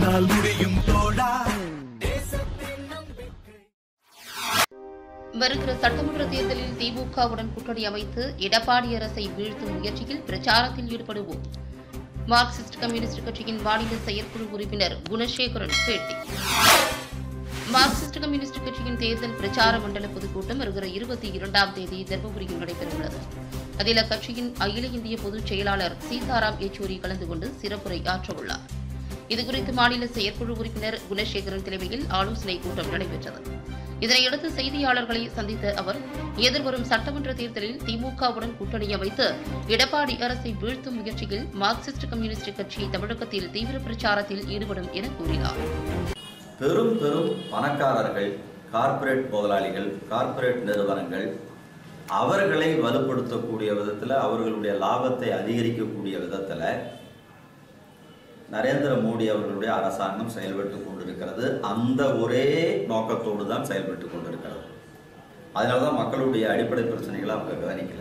உன்னால் முடியும் தோழா வருகிற சட்டமன்ற தேர்தலில் திமுகவுடன் கூட்டணி அமைத்து எடப்பாடி அரசை வீழ்த்தும் முயற்சியில் பிரச்சாரத்தில் ஈடுபடுவோம் மார்க்சிஸ்ட் கம்யூனிஸ்ட் கட்சியின் மாநில செயற்குழு உறுப்பினர் குணசேகரன் பேட்டி மார்க்சிஸ்ட் கம்யூனிஸ்ட் கட்சியின் தேர்தல் பிரச்சார மண்டல பொதுக்கூட்டம் வருகிற இருபத்தி இரண்டாம் தேதி தர்மபுரியில் நடைபெறவுள்ளது அதில் அக்கட்சியின் அகில இந்திய பொதுச் செயலாளர் சீதாராம் யெச்சூரி கலந்து கொண்டு சிறப்புரை ஆற்றவுள்ளார் இதுகுறித்து மாநில செயற்குழு உறுப்பினர் குணசேகரன் தலைமையில் ஆலோசனைக் கூட்டம் நடைபெற்றது இதனையடுத்து செய்தியாளர்களை சந்தித்த அவர் எதிர்வரும் சட்டமன்ற தேர்தலில் திமுகவுடன் கூட்டணி அமைத்து எடப்பாடி அரசை வீழ்த்தும் முயற்சியில் மார்க்சிஸ்ட் கம்யூனிஸ்ட் கட்சி தமிழகத்தில் தீவிர பிரச்சாரத்தில் ஈடுபடும் என கூறினார் பெரும் பெரும் பணக்காரர்கள் கார்ப்பரேட் முதலாளிகள் கார்ப்பரேட் நிறுவனங்கள் அவர்களை வலுப்படுத்தக்கூடிய விதத்தில் அவர்களுடைய லாபத்தை அதிகரிக்கக்கூடிய விதத்தில் நரேந்திர மோடி அவர்களுடைய அரசாங்கம் செயல்பட்டு கொண்டிருக்கிறது அந்த ஒரே நோக்கத்தோடு தான் செயல்பட்டு கொண்டிருக்கிறது அதனால தான் மக்களுடைய அடிப்படை பிரச்சனைகளை அவங்க கவனிக்கல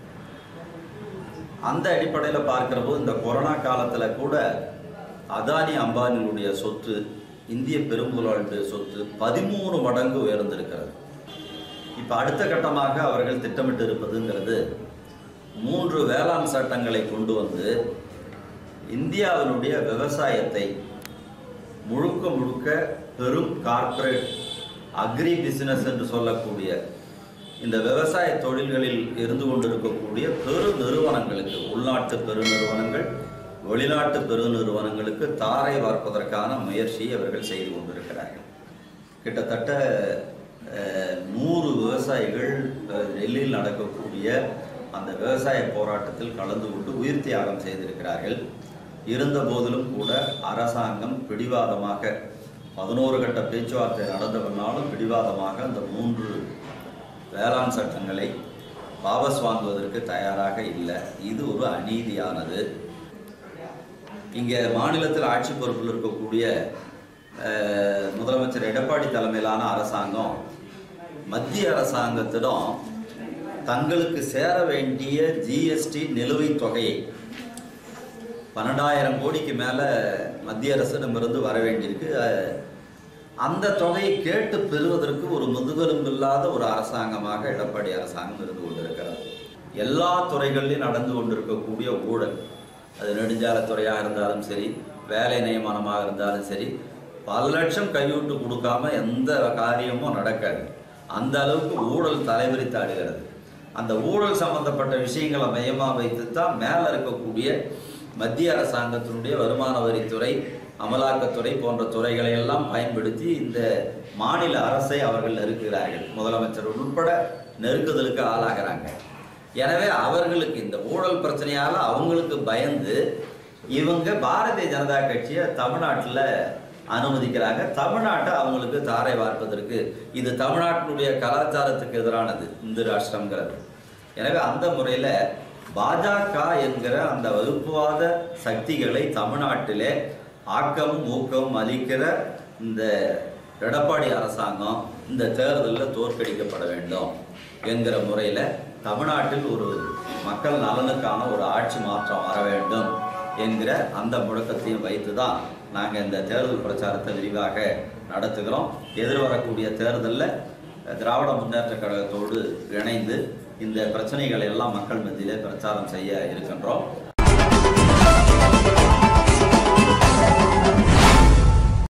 அந்த அடிப்படையில் பார்க்கிற போது இந்த கொரோனா காலத்தில் கூட அதானி அம்பானியுடைய சொத்து இந்திய பெரும்புலாளுடைய சொத்து பதிமூணு மடங்கு உயர்ந்திருக்கிறது இப்போ அடுத்த கட்டமாக அவர்கள் திட்டமிட்டு இருப்பதுங்கிறது மூன்று வேளாண் சட்டங்களை கொண்டு வந்து இந்தியாவினுடைய விவசாயத்தை முழுக்க முழுக்க பெரும் கார்ப்பரேட் அக்ரி பிசினஸ் என்று சொல்லக்கூடிய இந்த விவசாய தொழில்களில் இருந்து கொண்டிருக்கக்கூடிய பெரு நிறுவனங்களுக்கு உள்நாட்டு பெருநிறுவனங்கள் வெளிநாட்டு பெருநிறுவனங்களுக்கு தாரை வார்ப்பதற்கான முயற்சியை அவர்கள் செய்து கொண்டிருக்கிறார்கள் கிட்டத்தட்ட அஹ், நூறு விவசாயிகள் அஹ், டெல்லியில் நடக்கக்கூடிய அந்த விவசாய போராட்டத்தில் கலந்து கொண்டு உயிர் தியாகம் செய்திருக்கிறார்கள் இருந்த போதிலும் கூட அரசாங்கம் பிடிவாதமாக பதினோரு கட்ட பேச்சுவார்த்தை நடந்த பின்னாலும் பிடிவாதமாக அந்த மூன்று வேளாண் சட்டங்களை வாபஸ் வாங்குவதற்கு தயாராக இல்லை இது ஒரு அநீதியானது இங்கே மாநிலத்தில் ஆட்சி பொறுப்பில் இருக்கக்கூடிய அஹ், முதலமைச்சர் எடப்பாடி தலைமையிலான அரசாங்கம் மத்திய அரசாங்கத்திடம் தங்களுக்கு சேர வேண்டிய ஜிஎஸ்டி நிலுவைத் தொகையை பன்னெண்டாயிரம் கோடிக்கு மேலே மத்திய அரசிடமிருந்து வர வேண்டியிருக்கு அஹ், அந்த தொகையை கேட்டு பெறுவதற்கு ஒரு முதுகெலும்பில்லாத ஒரு அரசாங்கமாக எடப்பாடி அரசாங்கம் இருந்து கொண்டிருக்கிறது எல்லா துறைகளிலும் நடந்து கொண்டிருக்கக்கூடிய ஊழல் அது நெடுஞ்சாலைத்துறையாக இருந்தாலும் சரி வேலை நியமனமாக இருந்தாலும் சரி பல லட்சம் கைவிட்டு கொடுக்காம எந்த காரியமும் நடக்காது அந்த அளவுக்கு ஊழல் தலைவிரித்தாடுகிறது அந்த ஊழல் சம்பந்தப்பட்ட விஷயங்களை மையமாக வைத்து தான் மேலே இருக்கக்கூடிய மத்திய அரசாங்கத்தினுடைய வருமான வரித்துறை அமலாக்கத்துறை போன்ற துறைகளை எல்லாம் பயன்படுத்தி இந்த மாநில அரசை அவர்கள் நெருக்குகிறார்கள் முதலமைச்சர் உட்பட நெருக்குதலுக்கு ஆளாகிறாங்க எனவே அவர்களுக்கு இந்த ஊழல் பிரச்சனையால அவங்களுக்கு பயந்து இவங்க பாரதிய ஜனதா கட்சியை தமிழ்நாட்டில் அனுமதிக்கிறாங்க தமிழ்நாட்டை அவங்களுக்கு தாரை வார்ப்பதற்கு இது தமிழ்நாட்டினுடைய கலாச்சாரத்துக்கு எதிரானது இந்து ராஷ்டிரம்ங்கிறது எனவே அந்த முறையில் பாஜக என்கிற அந்த வகுப்புவாத சக்திகளை தமிழ்நாட்டிலே ஆக்கமும் ஊக்கமும் அளிக்கிற இந்த எடப்பாடி அரசாங்கம் இந்த தேர்தலில் தோற்கடிக்கப்பட வேண்டும் என்கிற முறையில் தமிழ்நாட்டில் ஒரு மக்கள் நலனுக்கான ஒரு ஆட்சி மாற்றம் வர வேண்டும் என்கிற அந்த முழக்கத்தையும் வைத்து தான் நாங்கள் இந்த தேர்தல் பிரச்சாரத்தை விரிவாக நடத்துகிறோம் எதிர்வரக்கூடிய தேர்தலில் திராவிட முன்னேற்ற கழகத்தோடு இணைந்து இந்த பிரச்சனைகளை எல்லாம் மக்கள் மத்தியிலே பிரச்சாரம் செய்ய இருக்கின்றோம்